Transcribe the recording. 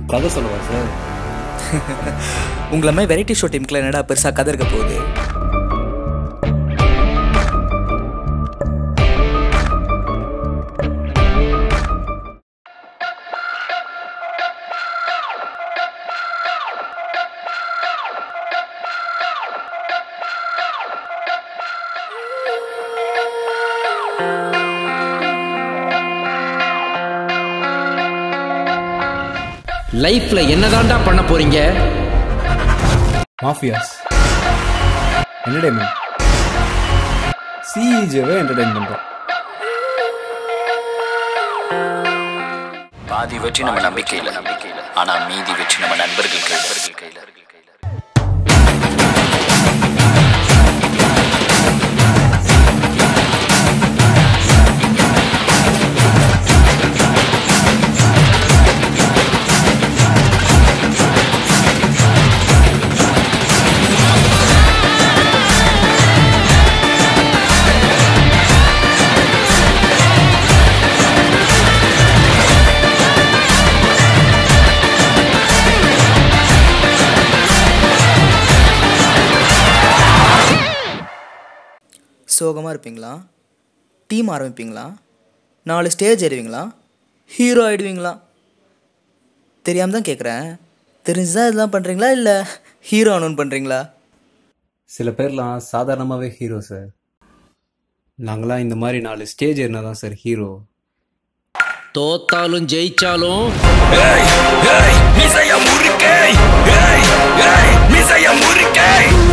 கதை சொல்லவா சார் உங்களை மாதிரி வெரைட்டி ஷோ டீமுக்குள்ள என்னடா பெருசாக கதை இருக்க போகுது லைஃப்ல என்னதான்டா பண்ண போறீங்க மாஃபியாஸ் என்டர்டைன்மெண்ட் சிஇஜேவை என்டர்டைன் பண்ணுறோம் பாதி வெற்றி நம்ம நம்பிக்கையில் நம்பிக்கையில் ஆனா மீதி வெற்றி நம்ம நண்பர்கள் கையில் கையில் சோகமாக இருப்பீங்களா டீம் ஆரம்பிப்பீங்களா நாலு ஸ்டேஜ் ஏறுவீங்களா ஹீரோ ஆயிடுவீங்களா தெரியாமல் தான் கேட்குறேன் தெரிஞ்சுதான் இதெல்லாம் பண்ணுறீங்களா இல்லை ஹீரோ ஆனோன்னு பண்ணுறீங்களா சில பேர்லாம் சாதாரணமாகவே ஹீரோ சார் நாங்களாம் இந்த மாதிரி நாலு ஸ்டேஜ் ஏறினா தான் சார் ஹீரோ தோத்தாலும் ஜெயிச்சாலும் மிசைய முறுக்கை மிசைய முறுக்கை